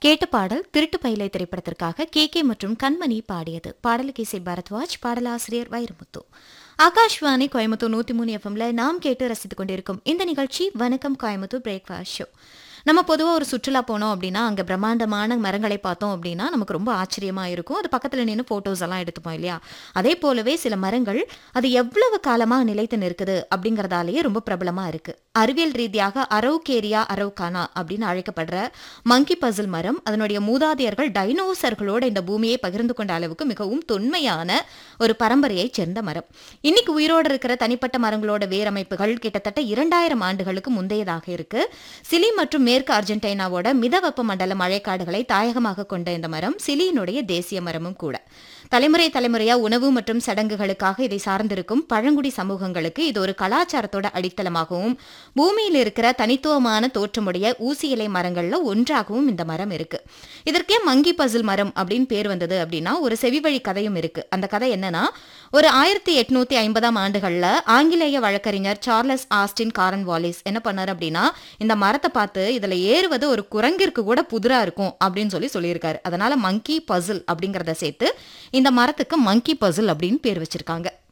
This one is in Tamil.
கேட்ட பாடல் திருட்டு பயிலை திரைப்படத்திற்காக கே கே மற்றும் கண்மணி பாடியது பாடலுக்கு இசை பரத்வாஜ் பாடலாசிரியர் வைரமுத்து ஆகாஷ்வாணி கோயம்புத்தூர் நூத்தி மூணு எஃப்எம்ல நாம் கேட்டு ரசித்துக் கொண்டிருக்கும் இந்த நிகழ்ச்சி வணக்கம் கோயம்புத்தூர் பிரேக்ஃபாஸ்ட் ஷோ நம்ம பொதுவாக ஒரு சுற்றுலா போனோம் அப்படின்னா அங்கே பிரம்மாண்டமான மரங்களை பார்த்தோம் அப்படின்னா நமக்கு ரொம்ப ஆச்சரியமா இருக்கும் அது பக்கத்தில் நின்று ஃபோட்டோஸ் எல்லாம் எடுத்துப்போம் இல்லையா அதே போலவே சில மரங்கள் அது எவ்வளவு காலமாக நிலைத்து நிற்குது அப்படிங்கிறதாலேயே ரொம்ப பிரபலமாக இருக்கு அறிவியல் ரீதியாக அரௌகேரியா அரௌகானா அப்படின்னு அழைக்கப்படுற மங்கி பசில் மரம் அதனுடைய மூதாதையர்கள் டைனோசர்களோட இந்த பூமியை பகிர்ந்து கொண்ட அளவுக்கு மிகவும் தொன்மையான ஒரு பரம்பரையைச் சேர்ந்த மரம் இன்னைக்கு உயிரோடு இருக்கிற தனிப்பட்ட மரங்களோட வேரமைப்புகள் கிட்டத்தட்ட இரண்டாயிரம் ஆண்டுகளுக்கு முந்தையதாக இருக்கு சிலி மற்றும் மேற்கு அர்ஜென்டினாவோட மிதவெப்ப மண்டல மழைக்காடுகளை தாயகமாக கொண்ட இந்த மரம் சிலியினுடைய தேசிய மரமும் கூட தலைமுறை தலைமுறையா உணவு மற்றும் சடங்குகளுக்காக இதை சார்ந்திருக்கும் பழங்குடி சமூகங்களுக்கு இது ஒரு கலாச்சாரத்தோட அடித்தளமாகவும் பூமியில் இருக்கிற தனித்துவமான தோற்றமுடைய ஊசி இலை மரங்கள்ல ஒன்றாகவும் இந்த மரம் இருக்கு இதற்கே மங்கி பசில் மரம் அப்படின்னு பேர் வந்தது அப்படின்னா ஒரு செவிவழி கதையும் இருக்கு அந்த கதை என்னன்னா ஒரு ஆயிரத்தி எட்நூத்தி ஐம்பதாம் ஆண்டுகள்ல ஆங்கிலேய வழக்கறிஞர் சார்லஸ் ஆஸ்டின் காரன் வாலிஸ் என்ன பண்ணார் அப்படின்னா இந்த மரத்தை பார்த்து இதுல ஏறுவது ஒரு குரங்கிற்கு கூட புதிரா இருக்கும் அப்படின்னு சொல்லி சொல்லியிருக்காரு அதனால மங்கி பசில் அப்படிங்கறத சேர்த்து இந்த மரத்துக்கு மங்கி பசில் அப்படின்னு பேர் வச்சிருக்காங்க